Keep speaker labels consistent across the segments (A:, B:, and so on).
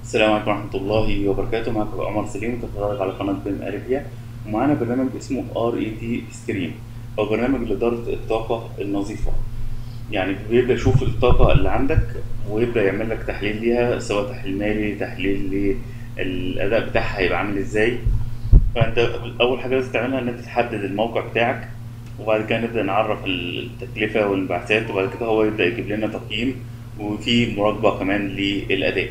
A: السلام عليكم ورحمة الله وبركاته معكم عمر سليم وتتفرج على قناة بيم أريبيا ومعانا برنامج اسمه ار اي تي ستريم أو برنامج لإدارة الطاقة النظيفة يعني بيبدأ يشوف الطاقة اللي عندك ويبدأ يعمل لك تحليل ليها سواء تحليل مالي تحليل للأداء بتاعها هيبقى عامل ازاي فأنت أول حاجة لازم تعملها إن أنت تحدد الموقع بتاعك وبعد كده نبدأ نعرف التكلفة والانبعاثات وبعد كده هو يبدأ يجيب لنا تقييم وفي مراقبة كمان للأداء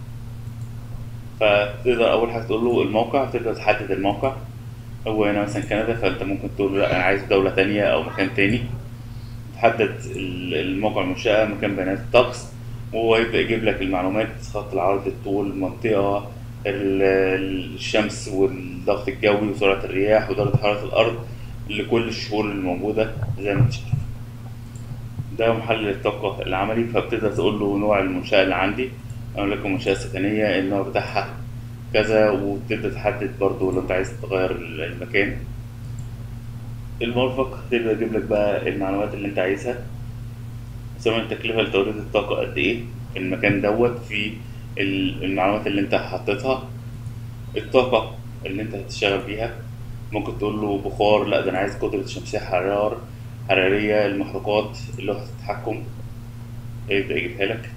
A: فتقدر اول حاجه تقول له الموقع تقدر تحدد الموقع هو هنا مثلا كندا فانت ممكن تقول له لا انا عايز دوله تانية او مكان تاني تحدد الموقع المنشاه مكان بيانات الطقس وهو يبدا يجيب لك المعلومات خط العرض الطول المنطقه الشمس والضغط الجوي وسرعه الرياح ودرجه حراره الارض لكل الشهور الموجوده زي ما انت شايف ده محلل الطاقة العملي فبتقدر تقول له نوع المنشأة اللي عندي أقول لكم منشأة سكنية النوع بتاعها كذا وتبدأ تحدد برضو لو أنت عايز تغير المكان المرفق تبدأ يجيب لك بقى المعلومات اللي أنت عايزها سواء التكلفة لتوليد الطاقة قد إيه في المكان دوت في المعلومات اللي أنت حطيتها الطاقة اللي أنت هتشتغل بيها ممكن تقول له بخار لا ده أنا عايز قدرة شمسية حرار حرارية المحرقات لوحة التحكم يبدأ يجيبها لك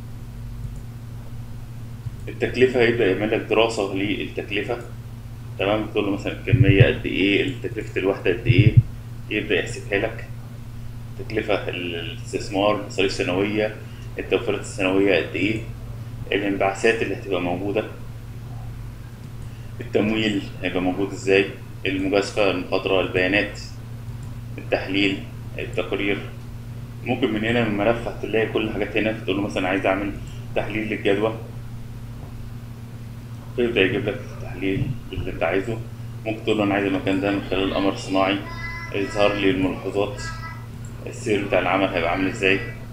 A: التكلفة هيبدأ يعمل لك دراسة للتكلفة تمام تقول له مثلا الكمية قد إيه تكلفة الوحدة قد إيه يبدأ يحسبها لك تكلفة الاستثمار المصاريف السنوية التوفيرات السنوية قد إيه الانبعاثات اللي هتبقى موجودة التمويل هيبقى موجود إزاي المجازفة المخاطرة البيانات التحليل التقرير ممكن من هنا من الملف هتلاقي كل الحاجات هنا تقول له مثلا عايز اعمل تحليل للجدوى فيبدأ يجيب لك التحليل اللي انت عايزه ممكن تقول له انا عايز المكان ده من خلال القمر الصناعي يظهر لي الملاحظات السير بتاع العمل هيبقى عامل ازاي